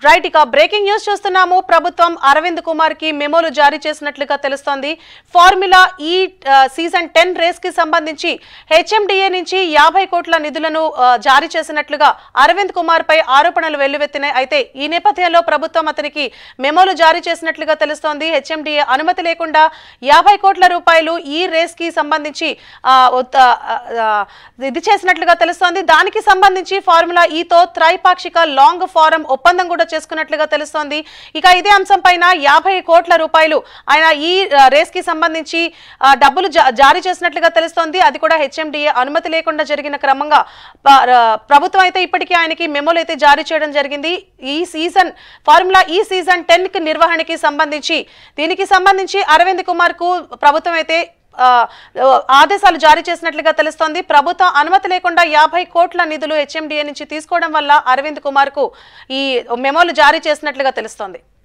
right ఇక breaking news చూస్తున్నాము ప్రభుత్వం అరవింద్ కుమార్ కి మెమోలు జారీ చేసినట్లుగా తెలుస్తోంది ఫార్ములా ఈ ఆ, సీజన్ టెన్ రేస్ కి సంబంధించి హెచ్ఎండిఏ నుంచి యాభై కోట్ల నిధులను ఆ, జారీ చేసినట్లుగా అరవింద్ కుమార్ పై ఆరోపణలు వెల్లువెత్తినాయి అయితే ఈ నేపథ్యంలో ప్రభుత్వం అతనికి మెమోలు జారీ చేసినట్లుగా తెలుస్తోంది హెచ్ఎండిఏ అనుమతి లేకుండా యాభై కోట్ల రూపాయలు ఈ రేస్ కి సంబంధించి ఆ, ఉత్- ఆ, ఆ, ఇది చేసినట్లుగా తెలుస్తోంది దానికి సంబంధించి ఫార్ములా ఈతో త్రైపాక్షిక లాంగ్ ఫారం ఒప్పందం కూడా చేసుకున్నట్లుగా తెలుస్తోంది ఇక ఇదే అంశం పైన యాభై కోట్ల రూపాయలు ఆయన ఈ ఆ, రేస్ కి సంబంధించి ఆ, డబ్బులు జా- జారీ చేసినట్లుగా తెలుస్తోంది అది కూడా హెచ్ఎండిఏ అనుమతి లేకుండా జరిగిన క్రమంగా ప- ఆ, ప్రభుత్వం అయితే ఇప్పటికీ ఆయనకి మెమోలు అయితే జారీ చేయడం జరిగింది ఈ season Formula E season ten కి నిర్వహణకి సంబంధించి దీనికి సంబంధించి అరవింద్ కుమార్ కు ప్రభుత్వం అయితే ఆ, ఆదేశాలు జారీ చేసినట్లుగా తెలుస్తోంది ప్రభుత్వం అనుమతి లేకుండా యాభై కోట్ల నిధులు హెచ్ఎండిఏ నుంచి తీసుకోవడం వల్ల అరవింద్ కుమార్ కు ఈ మెమోలు జారీ చేసినట్లుగా తెలుస్తోంది